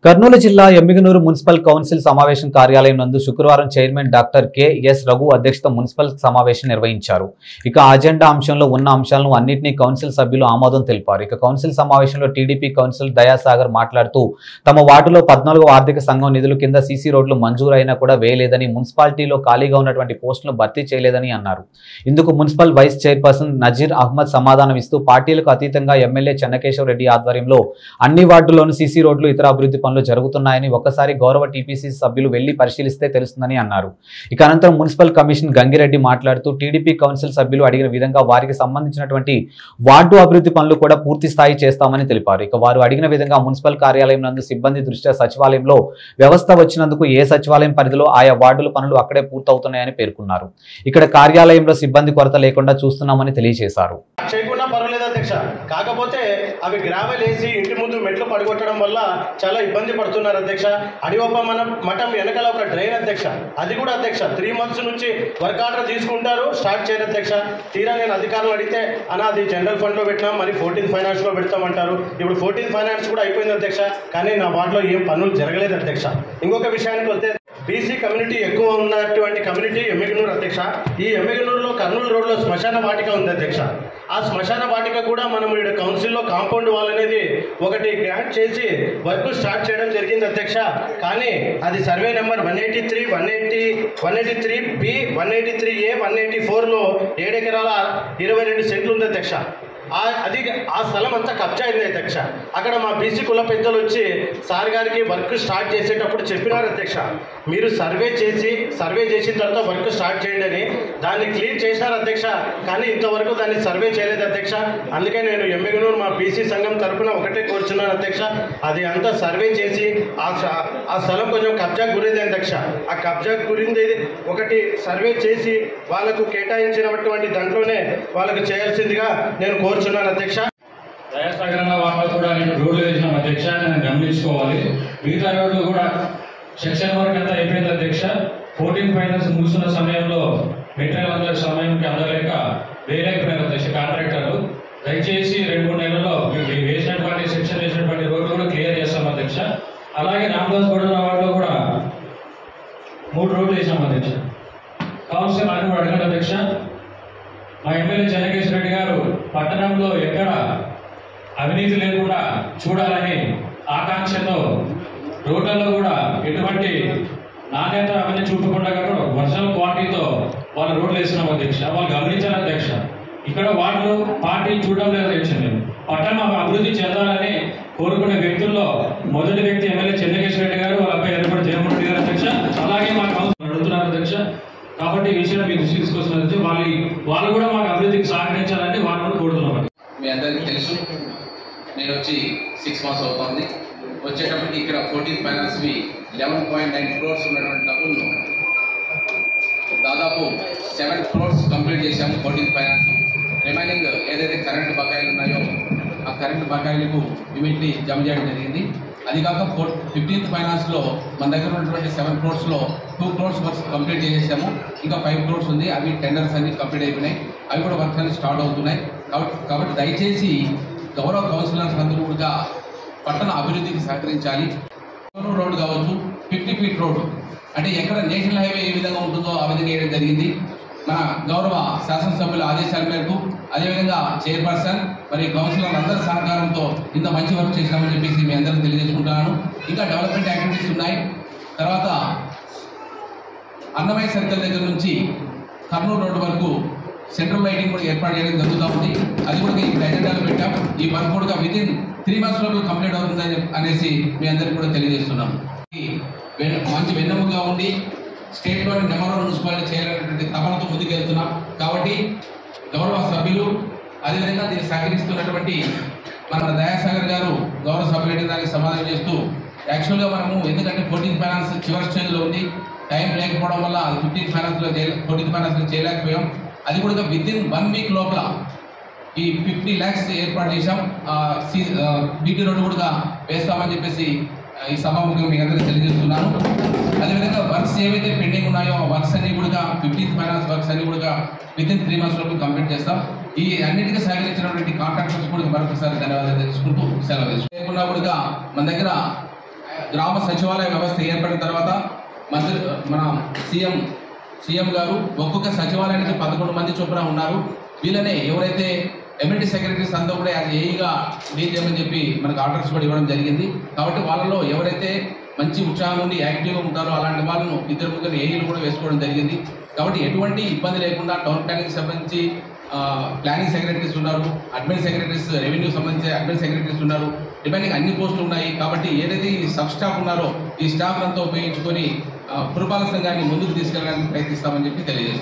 కర్నూలు జిల్లా Emmiganur municipal council సమావేశం కార్యాలయం నందు శుక్రవారం chairman doctor K S Raghu అధ్యక్షత మున్సిపల్ సమావేశం నిర్వహించారు ఇక అజెండా అంశంలో ఉన్న అంశాలను అన్నింటినీ కౌన్సిల్ సభ్యులు ఆమోదం తెలిపారు ఇక కౌన్సిల్ సమావేశంలో టీడీపీ కౌన్సిల్ దయాసాగర్ మాట్లాడుతూ తమ వార్డులో పద్నాలుగో ఆర్థిక సంఘం నిధుల కింద సీసీ రోడ్లు మంజూరైనా కూడా వేయలేదని మున్సిపాలిటీలో ఖాళీగా ఉన్నటువంటి పోస్టులను భర్తీ చేయలేదని అన్నారు ఇందుకు municipal vice chairperson Nazeer Ahmed సమాధానం ఇస్తూ పార్టీలకు అతీతంగా ఎమ్మెల్యే చెన్నకేశవ రెడ్డి ఆధ్వర్యంలో అన్ని వార్డుల్లోనూ సీసీ రోడ్లు ఇతర అభివృద్ధి పనులు జరుగుతున్నాయని ఒక్కసారి గౌరవ టీపీసీ సభ్యులు వెళ్లి పరిశీలిస్తే తెలుస్తుందని అన్నారు ఇక అనంతరం మున్సిపల్ కమిషన్ గంగిరెడ్డి మాట్లాడుతూ టీడీపీ కౌన్సిల్ సభ్యులు అడిగిన విధంగా వారికి సంబంధించినటువంటి వార్డు అభివృద్ధి పనులు కూడా పూర్తి స్థాయి చేస్తామని తెలిపారు ఇక వారు అడిగిన విధంగా మున్సిపల్ కార్యాలయం నందు సిబ్బంది దృష్ట్యా సచివాలయంలో వ్యవస్థ వచ్చినందుకు ఏ సచివాలయం పరిధిలో ఆయా వార్డుల పనులు అక్కడే పూర్తవుతున్నాయని పేర్కొన్నారు ఇక్కడ కార్యాలయంలో సిబ్బంది కొరత లేకుండా చూస్తున్నామని తెలియజేశారు చేయకుండా పర్వాలేదు అధ్యక్ష కాకపోతే అవి గ్రావెల్ వేసి ఇంటి ముందు మెట్లు పడగొట్టడం వల్ల చాలా ఇబ్బంది పడుతున్నారు అధ్యక్ష అడిగొప్ప మనం మఠం వెనకాల ఒక డ్రైన్ అధ్యక్ష అది కూడా అధ్యక్ష త్రీ మంత్స్ నుంచి వర్క్ ఆర్డర్ తీసుకుంటారు స్టార్ట్ చేయరు అధ్యక్ష తీరా నేను అధికారులు అడిగితే అన్న అది జనరల్ ఫండ్లో పెట్టినాం మరి ఫోర్టీన్ ఫైనాన్స్లో పెడతామంటారు ఇప్పుడు ఫోర్టీన్ ఫైనాన్స్ కూడా అయిపోయింది అధ్యక్ష కానీ నా వార్డులో ఏం పనులు జరగలేదు అధ్యక్ష ఇంకొక విషయానికి వస్తే బీసీ కమ్యూనిటీ ఎక్కువ ఉన్నటువంటి కమ్యూనిటీ ఎమ్మిగనూరు అధ్యక్ష ఈ ఎమ్మిగనూరులో కర్నూలు రోడ్లో శ్మశాన వాటిక ఉంది అధ్యక్ష ఆ శ్మశాన వాటిక కూడా మనం ఇక్కడ కౌన్సిల్లో కాంపౌండ్ వాల్ అనేది ఒకటి గ్రాంట్ చేసి వర్క్ స్టార్ట్ చేయడం జరిగింది అధ్యక్ష కానీ అది survey number one eighty three one eighty one eighty three B one eighty three A one eighty ఫోర్లో ఏడెకరాల ఇరవై రెండు సెంట్లు ఉంది అధ్యక్ష ఆ- అది ఆ స్థలం అంతా కబ్జా అయింది అధ్యక్ష అక్కడ మా బీసీ కుల పెద్దలు వచ్చి సార్ గారికి వర్క్ స్టార్ట్ చేసేటప్పుడు చెప్పినారు అధ్యక్ష మీరు సర్వే చేసి సర్వే చేసిన తర్వాత వర్క్ స్టార్ట్ చేయండి అని దాన్ని క్లీన్ చేసినారు అధ్యక్ష కానీ ఇంతవరకు దాన్ని సర్వే చేయలేదు అధ్యక్ష అందుకే నేను ఎమ్మెగనూరు మా బీసీ సంఘం తరపున ఒకటే కోరుచున్నాను అధ్యక్ష అది అంతా సర్వే చేసి ఆ స- ఆ స్థలం కొంచెం కబ్జా గురైంది అధ్యక్ష ఆ కబ్జా గురింది ఒకటి సర్వే చేసి వాళ్ళకు కేటాయించినటువంటి దాంట్లోనే వాళ్ళకు చేయాల్సిందిగా నేను కోరుచున్నాను అధ్యక్ష దయాసాగరణ వాటిలో కూడా నేను రోడ్లు వేసిన అధ్యక్ష నేను గమనించుకోవాలి మిగతా రోడ్లు కూడా సెక్షన్ వర్క్ అంతా అయిపోయింది అధ్యక్ష ఫోర్టీన్ ఫైనాన్స్ ముగిసిన సమయంలో మెటీరియల్ అందరి సమయానికి అందలేక వేయలేకపోయినారు అధ్యక్ష కాంట్రాక్టర్లు దయచేసి రెండు మూడు నెలల్లో మీరు వేసినటువంటి సెక్షన్ వేసినటువంటి రోడ్లు కూడా క్లియర్ చేస్తాం అధ్యక్ష అలాగే రామదాస్ గూడ వాటిలో కూడా మూడు రోడ్లు వేసాం అధ్యక్ష కౌన్సిల్ అని కూడా అడగండి అధ్యక్ష మా ఎమ్మెల్యే చెన్నకేశ్వర రెడ్డి గారు పట్టణంలో ఎక్కడ అవినీతి లేకుండా చూడాలని ఆకాంక్షతో రోడ్లలో కూడా ఎటువంటి నాణ్యత అవన్నీ చూపకుండా కాకుండా వర్షాల క్వాలిటీతో వాళ్ళ రోడ్లు వేస్తున్నాం అధ్యక్ష వాళ్ళు గమనించాలి అధ్యక్ష ఇక్కడ వాళ్ళు పార్టీ చూడడం లేదు అధ్యక్ష నేను పట్టణం అభివృద్ధి చెందాలని కోరుకునే వ్యక్తుల్లో మొదటి వ్యక్తి ఎమ్మెల్యే చెన్నకేశ్వర రెడ్డి గారు వాళ్ళ అబ్బాయి ఎర్రపడి జగన్మోహన్ రెడ్డి గారు అధ్యక్ష అలాగే మా కౌన్సిల్ అడుగుతున్నారు అధ్యక్ష కాబట్టి ఈ విషయం మీ దృష్టికి తీసుకొస్తున్నది వాళ్ళు వాళ్ళు కూడా మాకు అభివృద్ధికి సహకరించాలని వాళ్ళని కూడా కోరుతున్నాం మీ అందరికీ తెలుసు నేను వచ్చి సిక్స్ మంత్స్ అవుతుంది వచ్చేటప్పటికి ఇక్కడ ఫోర్టీన్ ఫైనాన్స్వి లెవెన్ పాయింట్ నైన్ క్రోర్స్ ఉన్నటువంటి డబ్బులను దాదాపు సెవెన్ క్రోర్స్ కంప్లీట్ చేశాము ఫోర్టీన్ ఫైనాన్స్ రిమైనింగ్ ఏదైతే కరెంట్ బకాయిలు ఉన్నాయో ఆ కరెంట్ బకాయిలకు ఇమీడియట్లీ జమ చేయడం జరిగింది అది కాక ఫోర్ ఫిఫ్టీన్త్ ఫైనాన్స్లో మన దగ్గర ఉన్నటువంటి సెవెన్ క్రోర్స్లో టూ క్రోర్స్ వర్క్స్ కంప్లీట్ చేసేసాము ఇంకా ఫైవ్ క్రోర్స్ ఉంది అవి టెండర్స్ అన్ని కంప్లీట్ అయిపోయినాయి అవి కూడా వర్క్స్ అన్ని స్టార్ట్ అవుతున్నాయి కాబట్టి కాబట్టి దయచేసి గౌరవ కౌన్సిలర్స్ అందరూ కూడా పట్టణ అభివృద్ధికి సహకరించాలి రోడ్ కావచ్చు ఫిఫ్టీ ఫీట్ రోడ్ అంటే ఎక్కడ నేషనల్ హైవే ఏ విధంగా ఉంటుందో ఆ విధంగా వేయడం జరిగింది మన గౌరవ శాసనసభ్యుల ఆదేశాల మేరకు అదేవిధంగా చైర్పర్సన్ మరి కౌన్సిలర్ అందరి సహకారంతో ఇంత మంచి వర్క్ చేసినామని చెప్పేసి మీ అందరికీ తెలియజేసుకుంటున్నాను ఇంకా డెవలప్మెంట్ యాక్టివిటీస్ ఉన్నాయి తర్వాత అన్నమయ్య సర్కిల్ దగ్గర నుంచి కర్నూలు రోడ్డు వరకు సెంట్రల్ లైటింగ్ కూడా ఏర్పాటు చేయడం జరుగుతూ ఉంది అది కూడా ఇక్కడ ఎజెండాలో పెట్టాం ఈ వర్క్ కూడా విత్ ఇన్ త్రీ మంత్స్ లోపు కంప్లీట్ అవుతుందని అనేసి మీ అందరికీ కూడా తెలియజేస్తున్నాం ఈ వెన్న- మంచి వెన్నెముగా ఉండి స్టేట్లోని నెంబర్ వన్ మున్సిపాలిటీ చేయాలనేటువంటి తపనతో ముందుకెళ్తున్నాం కాబట్టి గౌరవ సభ్యులు అదేవిధంగా దీన్ని సహకరిస్తున్నటువంటి మన దయాసాగర్ గారు గౌరవ సభ్యులు దానికి సమాధానం చేస్తూ యాక్చువల్గా మనము ఎందుకంటే ఫోర్టీన్ ఫైనాన్స్ చివరి స్టేజ్లో ఉంది టైం లేకపోవడం వల్ల ఫిఫ్టీన్ ఫైనాన్స్లో ఫోర్టీన్ ఫైనాన్స్లో చేయలేకపోయాం అది కూడా విత్ ఇన్ వన్ వీక్ లోపల ఈ ఫిఫ్టీ ల్యాక్స్ ఏర్పాటు చేశాం బీటీ రోడ్డు కూడా వేస్తామని చెప్పేసి ఆ, ఈ సభాముఖంగా మీకు అందరికీ తెలియజేస్తున్నాను అదేవిధంగా వర్క్స్ ఏవైతే పెండింగ్ ఉన్నాయో ఆ వర్క్స్ అన్ని కూడా ఫిఫ్టీన్త్ ఫైనాన్స్ వర్క్స్ అన్ని కూడా విత్ ఇన్ త్రీ మంత్స్ లోపు కంప్లీట్ చేస్తాం ఈ అన్నిటికీ సహకరించినటువంటి కాంట్రాక్టర్స్ కూడా మరొకసారి ధన్యవాదాలు తెలుసుకుంటూ సెలవు తీసుకుంటున్నాం లేకున్నా కూడా మన దగ్గర గ్రామ సచివాలయ వ్యవస్థ ఏర్పడిన తర్వాత మంత్రి మన సీఎం సీఎం గారు ఒక్కొక్క సచివాలయానికి పదకొండు మంది చొప్పున ఉన్నారు వీళ్ళనే ఎవరైతే ఎమ్యూనిటీ సెక్రటరీస్ అంతా కూడా యాజ్ ఏఈగా డీల్ చేయమని చెప్పి మనకు ఆర్డర్స్ కూడా ఇవ్వడం జరిగింది కాబట్టి వాళ్ళలో ఎవరైతే మంచి ఉత్సాహం ఉండి యాక్టివ్గా ఉంటారో అలాంటి వాళ్ళను ఇద్దరు ముగ్గురు ఏఈలు కూడా వేసుకోవడం జరిగింది కాబట్టి ఎటువంటి ఇబ్బంది లేకుండా టౌన్ ప్లానింగ్ సంబంధించి ఆ, ప్లానింగ్ సెక్రటరీస్ ఉన్నారు అడ్మిన్ సెక్రటరీస్ రెవెన్యూ సంబంధించి అడ్మిన్ సెక్రటరీస్ ఉన్నారు డిపెండింగ్ అన్ని పోస్టులు ఉన్నాయి కాబట్టి ఏదైతే ఈ సబ్ స్టాఫ్ ఉన్నారో ఈ స్టాఫ్ అంతా ఉపయోగించుకొని ఆ, పురపాలక సంఘాన్ని ముందుకు తీసుకెళ్ళడానికి ప్రయత్నిస్తామని చెప్పి తెలియజేస్తాం